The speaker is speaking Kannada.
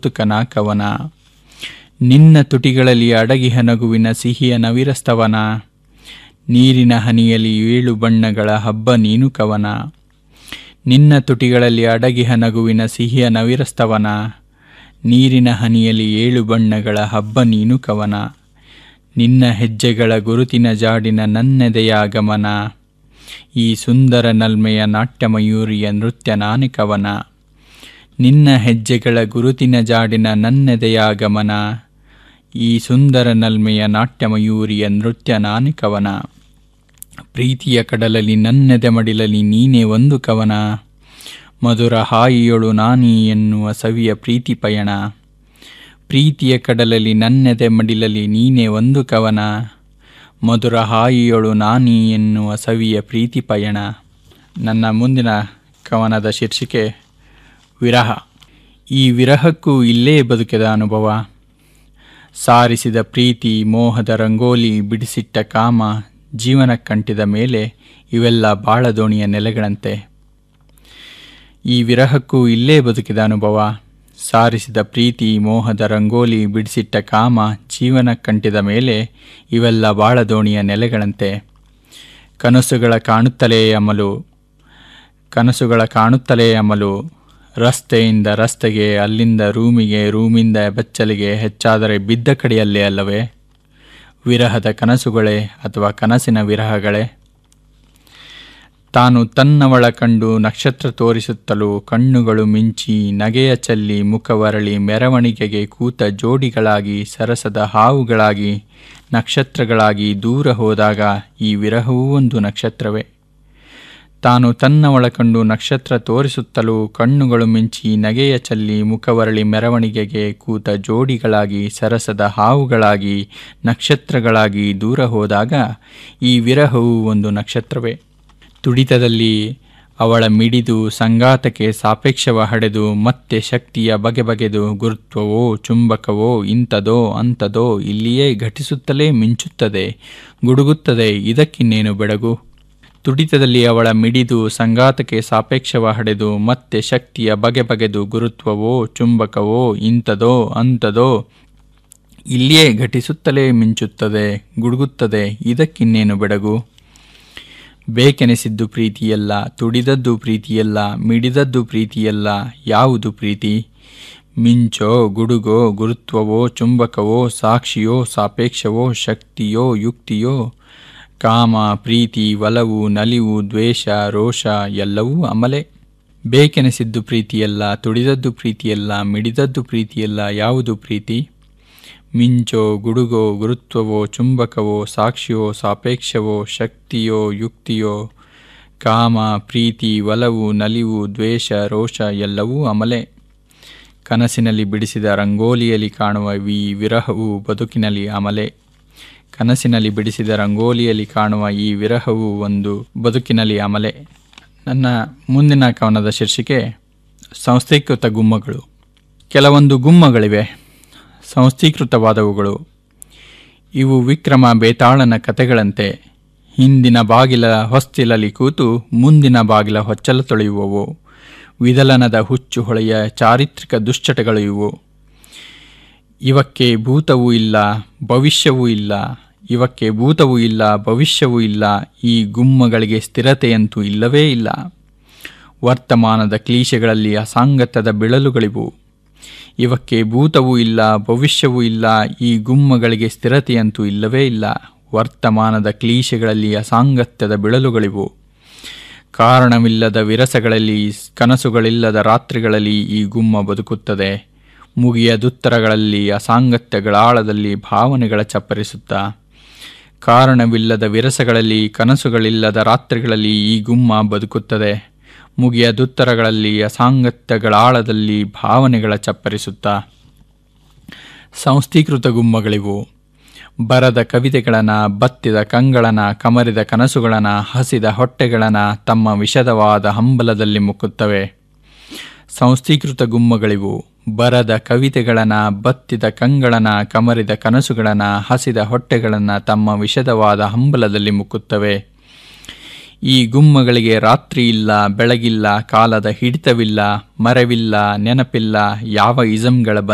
ಕೌತುಕನ ಕವನ ನಿನ್ನ ತುಟಿಗಳಲ್ಲಿ ಅಡಗಿಹ ನಗುವಿನ ಸಿಹಿಯ ನವಿರಸ್ತವನ ನೀರಿನ ಹನಿಯಲ್ಲಿ ಏಳು ಬಣ್ಣಗಳ ಹಬ್ಬ ನೀನು ಕವನ ನಿನ್ನ ತುಟಿಗಳಲ್ಲಿ ಅಡಗಿಹ ನಗುವಿನ ಸಿಹಿಯ ನವಿರಸ್ತವನ ನೀರಿನ ಹನಿಯಲ್ಲಿ ಏಳು ಬಣ್ಣಗಳ ಹಬ್ಬ ನೀನು ಕವನ ನಿನ್ನ ಹೆಜ್ಜೆಗಳ ಗುರುತಿನ ಜಾಡಿನ ನನ್ನೆದೆಯ ಆಗಮನ ಈ ಸುಂದರ ನಲ್ಮೆಯ ನಾಟ್ಯಮಯೂರಿಯ ನೃತ್ಯ ನಾನೇ ಕವನ ನಿನ್ನ ಹೆಜ್ಜೆಗಳ ಗುರುತಿನ ಜಾಡಿನ ನನ್ನೆದೆಯ ಆಗಮನ ಈ ಸುಂದರ ನಲ್ಮೆಯ ನಾಟ್ಯಮಯೂರಿಯ ನೃತ್ಯ ನಾನೇ ಕವನ ಪ್ರೀತಿಯ ಕಡಲಲ್ಲಿ ನನ್ನೆದೆ ಮಡಿಲಲಿ ನೀನೇ ಒಂದು ಕವನ ಮಧುರ ಹಾಯಿಯೊಳು ನಾನೀ ಎನ್ನುವ ಸವಿಯ ಪ್ರೀತಿ ಪಯಣ ಪ್ರೀತಿಯ ಕಡಲಲ್ಲಿ ನನ್ನೆದೆ ಮಡಿಲಲಿ ನೀನೇ ಒಂದು ಕವನ ಮಧುರ ಹಾಯಿಯೊಳು ನಾನೀ ಎನ್ನುವ ಸವಿಯ ಪ್ರೀತಿ ಪಯಣ ನನ್ನ ಮುಂದಿನ ಕವನದ ಶೀರ್ಷಿಕೆ ವಿರಹ ಈ ವಿರಹಕ್ಕೂ ಇಲ್ಲೇ ಬದುಕಿದ ಅನುಭವ ಸಾರಿಸಿದ ಪ್ರೀತಿ ಮೋಹದ ರಂಗೋಲಿ ಬಿಡಿಸಿಟ್ಟ ಕಾಮ ಜೀವನ ಕಂಟಿದ ಮೇಲೆ ಇವೆಲ್ಲ ಬಾಳ ದೋಣಿಯ ನೆಲೆಗಳಂತೆ ಈ ವಿರಹಕ್ಕೂ ಇಲ್ಲೇ ಬದುಕಿದ ಅನುಭವ ಸಾರಿಸಿದ ಪ್ರೀತಿ ಮೋಹದ ರಂಗೋಲಿ ಬಿಡಿಸಿಟ್ಟ ಕಾಮ ಜೀವನ ಕಂಟಿದ ಮೇಲೆ ಇವೆಲ್ಲ ಬಾಳ ದೋಣಿಯ ನೆಲೆಗಳಂತೆ ಕನಸುಗಳ ಕಾಣುತ್ತಲೇ ಅಮಲು ಕನಸುಗಳ ಕಾಣುತ್ತಲೇ ಅಮಲು ರಸ್ತೆಯಿಂದ ರಸ್ತೆಗೆ ಅಲ್ಲಿಂದ ರೂಮಿಗೆ ರೂಮಿಂದ ಬೆಚ್ಚಲಿಗೆ ಹೆಚ್ಚಾದರೆ ಬಿದ್ದ ಕಡೆಯಲ್ಲೇ ಅಲ್ಲವೇ ವಿರಹದ ಕನಸುಗಳೇ ಅಥವಾ ಕನಸಿನ ವಿರಹಗಳೇ ತಾನು ತನ್ನವಳ ಕಂಡು ನಕ್ಷತ್ರ ತೋರಿಸುತ್ತಲೂ ಕಣ್ಣುಗಳು ಮಿಂಚಿ ನಗೆಯ ಚಲ್ಲಿ ಮುಖವರಳಿ ಮೆರವಣಿಗೆಗೆ ಕೂತ ಜೋಡಿಗಳಾಗಿ ಸರಸದ ಹಾವುಗಳಾಗಿ ನಕ್ಷತ್ರಗಳಾಗಿ ದೂರ ಹೋದಾಗ ಈ ವಿರಹವೂ ಒಂದು ನಕ್ಷತ್ರವೇ ತಾನು ತನ್ನವಳ ಕಂಡು ನಕ್ಷತ್ರ ತೋರಿಸುತ್ತಲೂ ಕಣ್ಣುಗಳು ಮಿಂಚಿ ನಗೆಯ ಚಲ್ಲಿ ಮುಖವರಳಿ ಮೆರವಣಿಗೆಗೆ ಕೂತ ಜೋಡಿಗಳಾಗಿ ಸರಸದ ಹಾವುಗಳಾಗಿ ನಕ್ಷತ್ರಗಳಾಗಿ ದೂರ ಹೋದಾಗ ಈ ವಿರಹವು ಒಂದು ನಕ್ಷತ್ರವೇ ತುಡಿತದಲ್ಲಿ ಅವಳ ಮಿಡಿದು ಸಂಗಾತಕ್ಕೆ ಸಾಪೇಕ್ಷವ ಹಡೆದು ಮತ್ತೆ ಶಕ್ತಿಯ ಬಗೆ ಬಗೆದು ಗುರುತ್ವವೋ ಚುಂಬಕವೋ ಇಂಥದೋ ಅಂಥದೋ ಇಲ್ಲಿಯೇ ಘಟಿಸುತ್ತಲೇ ಮಿಂಚುತ್ತದೆ ಗುಡುಗುತ್ತದೆ ಇದಕ್ಕಿನ್ನೇನು ಬೆಳಗು ತುಡಿತದಲ್ಲಿ ಅವಳ ಮಿಡಿದು ಸಂಗಾತಕ್ಕೆ ಸಾಪೇಕ್ಷವ ಹಡೆದು ಮತ್ತೆ ಶಕ್ತಿಯ ಬಗೆ ಬಗೆದು ಗುರುತ್ವವೋ ಚುಂಬಕವೋ ಇಂಥದೋ ಅಂಥದೋ ಇಲ್ಲಿಯೇ ಘಟಿಸುತ್ತಲೇ ಮಿಂಚುತ್ತದೆ ಗುಡುಗುತ್ತದೆ ಇದಕ್ಕಿನ್ನೇನು ಬೆಡಗು ಬೇಕೆನಿಸಿದ್ದು ಪ್ರೀತಿಯಲ್ಲ ತುಡಿದದ್ದು ಪ್ರೀತಿಯಲ್ಲ ಮಿಡಿದದ್ದು ಪ್ರೀತಿಯಲ್ಲ ಯಾವುದು ಪ್ರೀತಿ ಮಿಂಚೋ ಗುಡುಗೋ ಗುರುತ್ವವೋ ಚುಂಬಕವೋ ಸಾಕ್ಷಿಯೋ ಸಾಪೇಕ್ಷವೋ ಶಕ್ತಿಯೋ ಯುಕ್ತಿಯೋ ಕಾಮ ಪ್ರೀತಿ ಒಲವು ನಲಿವು ದ್ವೇಷ ರೋಷ ಎಲ್ಲವೂ ಅಮಲೆ ಬೇಕೆನಿಸಿದ್ದು ಪ್ರೀತಿಯಲ್ಲ ತುಡಿದದ್ದು ಪ್ರೀತಿಯಲ್ಲ ಮಿಡಿದದ್ದು ಪ್ರೀತಿಯಲ್ಲ ಯಾವುದು ಪ್ರೀತಿ ಮಿಂಚೋ ಗುಡುಗೋ ಗುರುತ್ವವೋ ಚುಂಬಕವೋ ಸಾಕ್ಷಿಯೋ ಸಾಪೇಕ್ಷವೋ ಶಕ್ತಿಯೋ ಯುಕ್ತಿಯೋ ಕಾಮ ಪ್ರೀತಿ ಒಲವು ನಲಿವು ದ್ವೇಷ ರೋಷ ಎಲ್ಲವೂ ಅಮಲೆ ಕನಸಿನಲ್ಲಿ ಬಿಡಿಸಿದ ರಂಗೋಲಿಯಲ್ಲಿ ಕಾಣುವ ಈ ವಿರಹವು ಬದುಕಿನಲ್ಲಿ ಅಮಲೆ ಕನಸಿನಲ್ಲಿ ಬಿಡಿಸಿದ ರಂಗೋಲಿಯಲ್ಲಿ ಕಾಣುವ ಈ ವಿರಹವು ಒಂದು ಬದುಕಿನಲ್ಲಿ ಅಮಲೆ ನನ್ನ ಮುಂದಿನ ಕವನದ ಶೀರ್ಷಿಕೆ ಸಂಸ್ಥೀಕೃತ ಗುಮ್ಮಗಳು ಕೆಲವೊಂದು ಗುಮ್ಮಗಳಿವೆ ಸಂಸ್ಥೀಕೃತವಾದವುಗಳು ಇವು ವಿಕ್ರಮ ಬೇತಾಳನ ಕತೆಗಳಂತೆ ಹಿಂದಿನ ಬಾಗಿಲ ಹೊಸ್ತಿಲಲ್ಲಿ ಕೂತು ಮುಂದಿನ ಬಾಗಿಲ ಹೊಚ್ಚಲ ತೊಳೆಯುವವು ವಿದಲನದ ಹುಚ್ಚು ಹೊಳೆಯ ಚಾರಿತ್ರಿಕ ದುಶ್ಚಟಗಳು ಇವು ಇವಕ್ಕೆ ಭೂತವೂ ಇಲ್ಲ ಭವಿಷ್ಯವೂ ಇಲ್ಲ ಇವಕ್ಕೆ ಭೂತವೂ ಇಲ್ಲ ಭವಿಷ್ಯವೂ ಇಲ್ಲ ಈ ಗುಮ್ಮಗಳಿಗೆ ಸ್ಥಿರತೆಯಂತೂ ಇಲ್ಲವೇ ಇಲ್ಲ ವರ್ತಮಾನದ ಕ್ಲೀಶೆಗಳಲ್ಲಿ ಅಸಾಂಗತ್ಯದ ಬಿಳಲುಗಳಿವು ಇವಕ್ಕೆ ಭೂತವೂ ಇಲ್ಲ ಭವಿಷ್ಯವೂ ಇಲ್ಲ ಈ ಗುಮ್ಮಗಳಿಗೆ ಸ್ಥಿರತೆಯಂತೂ ಇಲ್ಲವೇ ಇಲ್ಲ ವರ್ತಮಾನದ ಕ್ಲೀಶೆಗಳಲ್ಲಿ ಅಸಾಂಗತ್ಯದ ಬಿಳಲುಗಳಿವು ಕಾರಣವಿಲ್ಲದ ವಿರಸಗಳಲ್ಲಿ ಕನಸುಗಳಿಲ್ಲದ ರಾತ್ರಿಗಳಲ್ಲಿ ಈ ಗುಮ್ಮ ಬದುಕುತ್ತದೆ ಮುಗಿಯದುತ್ತರಗಳಲ್ಲಿ ಅಸಾಂಗತ್ಯಗಳಾಳದಲ್ಲಿ ಭಾವನೆಗಳ ಚಪ್ಪರಿಸುತ್ತಾ ಕಾರಣವಿಲ್ಲದ ವಿರಸಗಳಲ್ಲಿ ಕನಸುಗಳಿಲ್ಲದ ರಾತ್ರಿಗಳಲ್ಲಿ ಈ ಗುಮ್ಮ ಬದುಕುತ್ತದೆ ಮುಗಿಯದುತ್ತರಗಳಲ್ಲಿ ಅಸಾಂಗತ್ಯಗಳಾಳದಲ್ಲಿ ಭಾವನೆಗಳ ಚಪ್ಪರಿಸುತ್ತಾ ಸಂಸ್ಥೀಕೃತ ಗುಮ್ಮಗಳಿವು ಬರದ ಕವಿತೆಗಳನ ಬತ್ತಿದ ಕಂಗಳನ ಕಮರಿದ ಕನಸುಗಳನ ಹಸಿದ ಹೊಟ್ಟೆಗಳನ ತಮ್ಮ ವಿಷದವಾದ ಹಂಬಲದಲ್ಲಿ ಮುಕ್ಕುತ್ತವೆ ಸಂಸ್ಥೀಕೃತ ಗುಮ್ಮಗಳಿವು ಬರದ ಕವಿತೆಗಳನ ಬತ್ತಿದ ಕಂಗಳನ ಕಮರಿದ ಕನಸುಗಳನ ಹಸಿದ ಹೊಟ್ಟೆಗಳನ್ನ ತಮ್ಮ ವಿಷದವಾದ ಹಂಬಲದಲ್ಲಿ ಮುಕ್ಕುತ್ತವೆ ಈ ಗುಮ್ಮಗಳಿಗೆ ರಾತ್ರಿ ಇಲ್ಲ ಬೆಳಗಿಲ್ಲ ಕಾಲದ ಹಿಡಿತವಿಲ್ಲ ಮರವಿಲ್ಲ ನೆನಪಿಲ್ಲ ಯಾವ ಇಸಂಗಳ